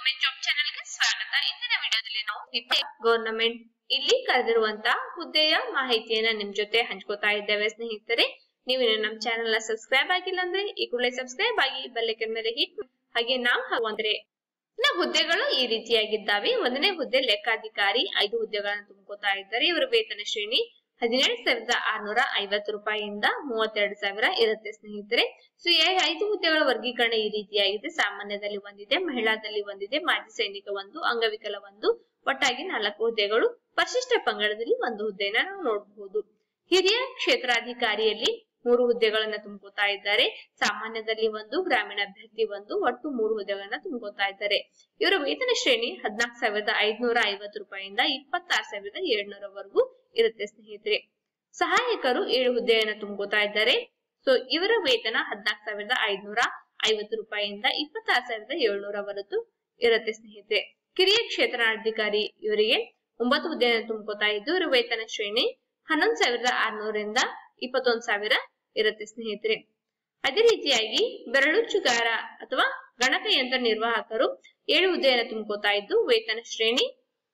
government job ಚಾನೆಲ್ಗೆ ಸ್ವಾಗತ ಇಂದಿನ ವಿಡಿಯೋದಲ್ಲಿ ನಾವು ನಿತ್ಯ ಗವರ್ನಮೆಂಟ್ ಇಲ್ಲಿ ಕರೆದಿರುವಂತ ಹುದ್ದೆಯ ಮಾಹಿತಿಯನ್ನ ನಿಮ್ ಜೊತೆ ಹಂಚ್ಕೋತಾ ಇದ್ದೇವೆ ಸ್ನೇಹಿತರೆ ನೀವು ಇನ್ನು ನಮ್ಮ ಚಾನೆಲ್ ನ ಸಬ್ಸ್ಕ್ರೈಬ್ ಆಗಿಲ್ಲ ಅಂದ್ರೆ ಈ ಕೂಡಲೇ ಸಬ್ಸ್ಕ್ರೈಬ್ ಆಗಿ ಬೆಲ್ಲೈಕನ್ ಮೇಲೆ ಹಿಟ್ ಹಾಗೆ ನಾವು ಹಾಗಂದ್ರೆ ಇನ್ನ ಹುದ್ದೆಗಳು ಈ ರೀತಿಯಾಗಿದ್ದಾವೆ ಒಂದನೇ ಹುದ್ದೆ ಲೆಕ್ಕಾಧಿಕಾರಿ ಐದು ಹುದ್ದೆಗಳನ್ನು ತುಂಬಿಕೋತಾ ಇದ್ದಾರೆ ಇವರ ವೇತನ ಶ್ರೇಣಿ ಹದಿನೇಳು ಸಾವಿರದ ಆರ್ನೂರ ಐವತ್ತು ರೂಪಾಯಿಯಿಂದ ಮೂವತ್ತೆರಡು ಸಾವಿರ ಇರುತ್ತೆ ಸ್ನೇಹಿತರೆ ಸೊ ಈ ಐದು ಹುದ್ದೆಗಳ ವರ್ಗೀಕರಣ ಈ ರೀತಿಯಾಗಿದೆ ಸಾಮಾನ್ಯದಲ್ಲಿ ಒಂದಿದೆ ಮಹಿಳಾದಲ್ಲಿ ಒಂದಿದೆ ಮಾಜಿ ಸೈನಿಕ ಒಂದು ಅಂಗವಿಕಲ ಒಂದು ಒಟ್ಟಾಗಿ ನಾಲ್ಕು ಹುದ್ದೆಗಳು ಪರಿಶಿಷ್ಟ ಪಂಗಡದಲ್ಲಿ ಒಂದು ಹುದ್ದೆಯನ್ನ ನಾವು ನೋಡಬಹುದು ಹಿರಿಯ ಕ್ಷೇತ್ರಾಧಿಕಾರಿಯಲ್ಲಿ ಮೂರು ಹುದ್ದೆಗಳನ್ನ ತುಂಬಿಕೋತಾ ಇದ್ದಾರೆ ಸಾಮಾನ್ಯದಲ್ಲಿ ಒಂದು ಗ್ರಾಮೀಣ ಅಭ್ಯರ್ಥಿ ಒಂದು ಒಟ್ಟು ಮೂರು ಹುದ್ದೆಗಳನ್ನ ತುಂಬಿಕೋತಾ ಇದ್ದಾರೆ ಇವರ ವೇತನ ಶ್ರೇಣಿ ಹದಿನಾಲ್ಕು ಸಾವಿರದ ಐದ್ನೂರ ಐವತ್ತು ರೂಪಾಯಿಯಿಂದ ಇಪ್ಪತ್ತಾರು ಸಾವಿರದ ಏಳ್ನೂರವರೆಗೂ ಇರುತ್ತೆ ಸ್ನೇಹಿತರೆ ಸಹಾಯಕರು ಏಳು ಹುದ್ದೆಯನ್ನ ತುಂಬಿಕೋತಾ ಇದ್ದಾರೆ ಸೊ ಇವರ ವೇತನ ಹದಿನಾಲ್ಕು ಸಾವಿರದ ಐದ್ನೂರ ಐವತ್ತು ರೂಪಾಯಿಯಿಂದ ಇಪ್ಪತ್ತಾರು ಸಾವಿರದ ಏಳ್ನೂರವರೆಗೂ ಇರುತ್ತೆ ಸ್ನೇಹಿತರೆ ಕಿರಿಯ ಕ್ಷೇತ್ರಾಧಿಕಾರಿ ಇವರಿಗೆ ಒಂಬತ್ತು ಹುದ್ದೆಯನ್ನು ತುಂಬಿಕೋತಾ ಇದ್ದು ಇವರ ವೇತನ ಶ್ರೇಣಿ ಹನ್ನೊಂದು ಸಾವಿರದ ಆರ್ನೂರಿಂದ ಇಪ್ಪತ್ತೊಂದು ಸಾವಿರ ಇರುತ್ತೆ ಸ್ನೇಹಿತರೆ ಅದೇ ರೀತಿಯಾಗಿ ಬೆರಳುಚ್ಚುಗಾರ ಅಥವಾ ಗಣಕಯಂತ್ರ ನಿರ್ವಾಹಕರು ಏಳು ಹುದ್ದೆಯನ್ನು ತುಂಬಿಕೋತಾ ಇದ್ದು ವೇತನ ಶ್ರೇಣಿ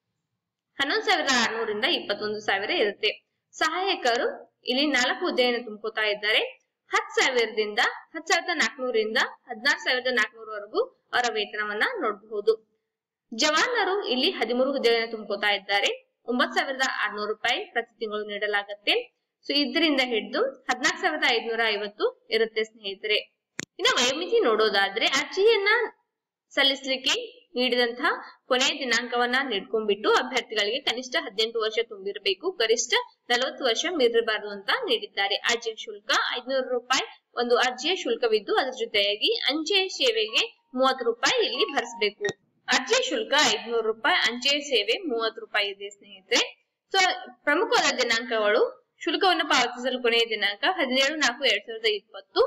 ಹನ್ನೊಂದು ಸಾವಿರದ ಆರ್ನೂರಿಂದ ಇಪ್ಪತ್ತೊಂದು ಸಾವಿರ ಇರುತ್ತೆ ಸಹಾಯಕರು ಇಲ್ಲಿ ನಾಲ್ಕು ಹುದ್ದೆಯನ್ನು ತುಂಬಿಕೋತಾ ಇದ್ದಾರೆ ಹತ್ ಸಾವಿರದಿಂದ ಹತ್ ಸಾವಿರದ ನಾಲ್ಕನೂರಿಂದ ಹದಿನಾರು ಸಾವಿರದ ನಾಲ್ಕನೂರವರೆಗೂ ಅವರ ವೇತನವನ್ನ ನೋಡಬಹುದು ಜವಾನರು ಇಲ್ಲಿ ಹದಿಮೂರು ಹುದ್ದೆಗಳನ್ನು ತುಂಬಿಕೋತಾ ಇದ್ದಾರೆ ಒಂಬತ್ ಸಾವಿರದ ಆರ್ನೂರು ರೂಪಾಯಿ ಪ್ರತಿ ತಿಂಗಳು ನೀಡಲಾಗುತ್ತೆ ಸೊ ಇದರಿಂದ ಹಿಡಿದು ಹದಿನಾಲ್ಕು ಸಾವಿರದ ಐದ್ನೂರ ಐವತ್ತು ಇರುತ್ತೆ ಸ್ನೇಹಿತರೆ ಇನ್ನ ವಯೋಮಿತಿ ನೋಡೋದಾದ್ರೆ ಅರ್ಜಿಯನ್ನ ಸಲ್ಲಿಸಲಿಕ್ಕೆ ನೀಡಿದಂತಹ ಕೊನೆಯ ದಿನಾಂಕವನ್ನ ನೀಡ್ಕೊಂಡ್ಬಿಟ್ಟು ಅಭ್ಯರ್ಥಿಗಳಿಗೆ ಕನಿಷ್ಠ ಹದಿನೆಂಟು ವರ್ಷ ತುಂಬಿರಬೇಕು ಗರಿಷ್ಠ ನಲವತ್ತು ವರ್ಷ ಮೀರಬಾರದು ಅಂತ ನೀಡಿದ್ದಾರೆ ಅರ್ಜಿಯ ಶುಲ್ಕ ಐದ್ನೂರು ರೂಪಾಯಿ ಒಂದು ಅರ್ಜಿಯ ಶುಲ್ಕವಿದ್ದು ಅದರ ಜೊತೆಯಾಗಿ ಅಂಚೆ ಸೇವೆಗೆ ಮೂವತ್ತು ರೂಪಾಯಿ ಇಲ್ಲಿ ಭರಿಸಬೇಕು ಅರ್ಜಿಯ ಶುಲ್ಕ ಐದ್ನೂರು ರೂಪಾಯಿ ಅಂಚೆ ಸೇವೆ ಮೂವತ್ತು ರೂಪಾಯಿ ಇದೆ ಸ್ನೇಹಿತರೆ ಸೊ ಪ್ರಮುಖವಾದ ದಿನಾಂಕಗಳು ಶುಲ್ಕವನ್ನು ಪಾವತಿಸಲು ಕೊನೆಯ ದಿನಾಂಕ ಹದಿನೇಳು ನಾಲ್ಕು ಎರಡ್ ಸಾವಿರದ ಇಪ್ಪತ್ತು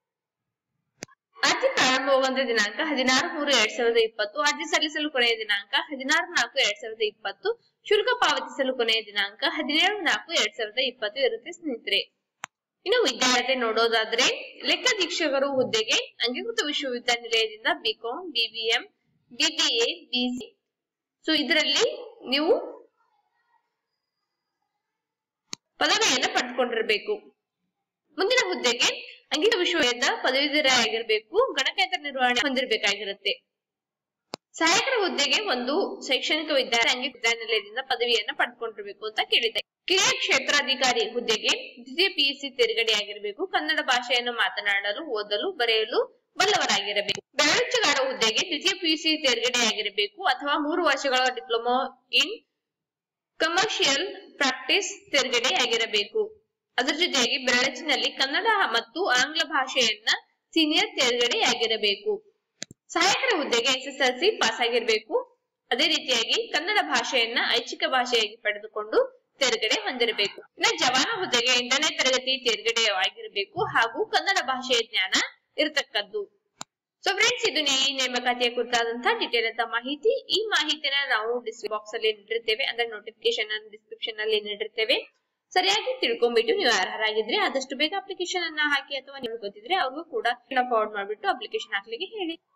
ಅರ್ಜಿ ಪ್ರಾರಂಭವಾಗುವಂತ ದಿನಾಂಕ ಹದಿನಾರು ಮೂರು ಎರಡ್ ಸಾವಿರದ ಇಪ್ಪತ್ತು ಅರ್ಜಿ ಸಲ್ಲಿಸಲು ಕೊನೆಯ ದಿನಾಂಕ ಹದಿನಾರು ನಾಲ್ಕು ಎರಡ್ ಸಾವಿರದ ಇಪ್ಪತ್ತು ಶುಲ್ಕ ಪಾವತಿಸಲು ಕೊನೆಯ ದಿನಾಂಕ ಹದಿನೇಳು ನಾಲ್ಕು ಎರಡ್ ಸಾವಿರದ ಇಪ್ಪತ್ತು ಇರುತ್ತೆ ಸ್ನೇಹಿತರೆ ಇನ್ನು ವಿದ್ಯಾರ್ಥಿ ನೋಡೋದಾದ್ರೆ ಲೆಕ್ಕಾಧೀಕ್ಷಕರು ಹುದ್ದೆಗೆ ಅಂಗೀಕೃತ ವಿಶ್ವವಿದ್ಯಾನಿಲಯದಿಂದ BCom BBM BBA BC so ಇದರಲ್ಲಿ ನೀವು ಪದವಿಯನ್ನ ಪಡೆದುಕೊಂಡಿರಬೇಕು ಮುಂದಿನ ಹುದ್ದೆಗೆ ಅಂಗೀಕೃತ ವಿಶ್ವವಿದ್ಯಾಲಯದ ಪದವೀಧರಾಗಿರ್ಬೇಕು ಗಣಕಯಂತ್ರ ನಿರ್ವಹಣೆ ಹೊಂದಿರಬೇಕಾಗಿರುತ್ತೆ ಸಹಾಯಕರ ಹುದ್ದೆಗೆ ಒಂದು ಶೈಕ್ಷಣಿಕ ವಿದ್ಯಾರ್ಥಿ ಅಂಗೀಕೃತ ವಿದ್ಯಾನಿಲಯದಿಂದ ಪದವಿಯನ್ನ ಪಡೆದುಕೊಂಡಿರ್ಬೇಕು ಅಂತ ಕೇಳಿದೆ ಕಿರಿಯ ಕ್ಷೇತ್ರಾಧಿಕಾರಿ ಹುದ್ದೆಗೆ ದ್ವಿತೀಯ ಪಿಯುಸಿ ತೇರ್ಗಡೆಯಾಗಿರಬೇಕು ಕನ್ನಡ ಭಾಷೆಯನ್ನು ಮಾತನಾಡಲು ಓದಲು ಬರೆಯಲು ಬಲ್ಲವರಾಗಿರಬೇಕು ಬೆರಳುಚ್ಚಗಾರ ಹುದ್ದೆಗೆ ದ್ವಿತೀಯ ಪಿಯುಸಿ ತೇರ್ಗಡೆಯಾಗಿರಬೇಕು ಅಥವಾ ಮೂರು ವರ್ಷಗಳ ಡಿಪ್ಲೊಮಾ ಇನ್ ಕಮರ್ಷಿಯಲ್ ಪ್ರಾಕ್ಟೀಸ್ ತೇರ್ಗಡೆಯಾಗಿರಬೇಕು ಅದರ ಜೊತೆಗೆ ಬೆರಳಚಿನಲ್ಲಿ ಕನ್ನಡ ಮತ್ತು ಆಂಗ್ಲ ಭಾಷೆಯನ್ನ ಸೀನಿಯರ್ ತೇರ್ಗಡೆಯಾಗಿರಬೇಕು ಸಹಾಯಕರ ಹುದ್ದೆಗೆ ಎಸ್ಎಸ್ಎಲ್ಸಿ ಪಾಸ್ ಆಗಿರಬೇಕು ಅದೇ ರೀತಿಯಾಗಿ ಕನ್ನಡ ಭಾಷೆಯನ್ನ ಐಚ್ಛಿಕ ಭಾಷೆಯಾಗಿ ಪಡೆದುಕೊಂಡು ತೇರ್ಗಡೆ ಹೊಂದಿರಬೇಕು ಇನ್ನು ಜವಾನ ಹುದ್ದೆಗೆ ಎಂಟನೇ ತರಗತಿ ತೇರ್ಗಡೆಯಾಗಿರಬೇಕು ಹಾಗೂ ಕನ್ನಡ ಭಾಷೆಯ ಜ್ಞಾನ ಇರತಕ್ಕದ್ದು ಸೊ ಫ್ರೆಂಡ್ಸ್ ಇದು ಈ ನೇಮಕಾತಿಯ ಕುರಿತಾದಂತಹ ಡೀಟೇಲ್ ಅಂತ ಮಾಹಿತಿ ಈ ಮಾಹಿತಿನ ನಾವು ಡಿಸ್ಕ್ರಿಪ್ ಬಾಕ್ಸ್ ಅಲ್ಲಿ ನೀಡಿರ್ತೇವೆ ಅಂದ್ರೆ ನೋಟಿಫಿಕೇಶನ್ ಅನ್ನು ಡಿಸ್ಕ್ರಿಪ್ಷನ್ ಅಲ್ಲಿ ನೀಡಿರ್ತೇವೆ ಸರಿಯಾಗಿ ತಿಳ್ಕೊಂಡ್ಬಿಟ್ಟು ನೀವು ಅರ್ಹರಾಗಿದ್ರೆ ಆದಷ್ಟು ಬೇಗ ಅಪ್ಲಿಕೇಶನ್ ಅನ್ನ ಹಾಕಿ ಅಥವಾ ನೀವು ಗೊತ್ತಿದ್ರೆ ಅವ್ರಿಗೂ ಕೂಡ ಫಾರ್ವರ್ಡ್ ಮಾಡ್ಬಿಟ್ಟು ಅಪ್ಲಿಕೇಶನ್ ಹಾಕ್ಲಿಕ್ಕೆ ಹೇಳಿ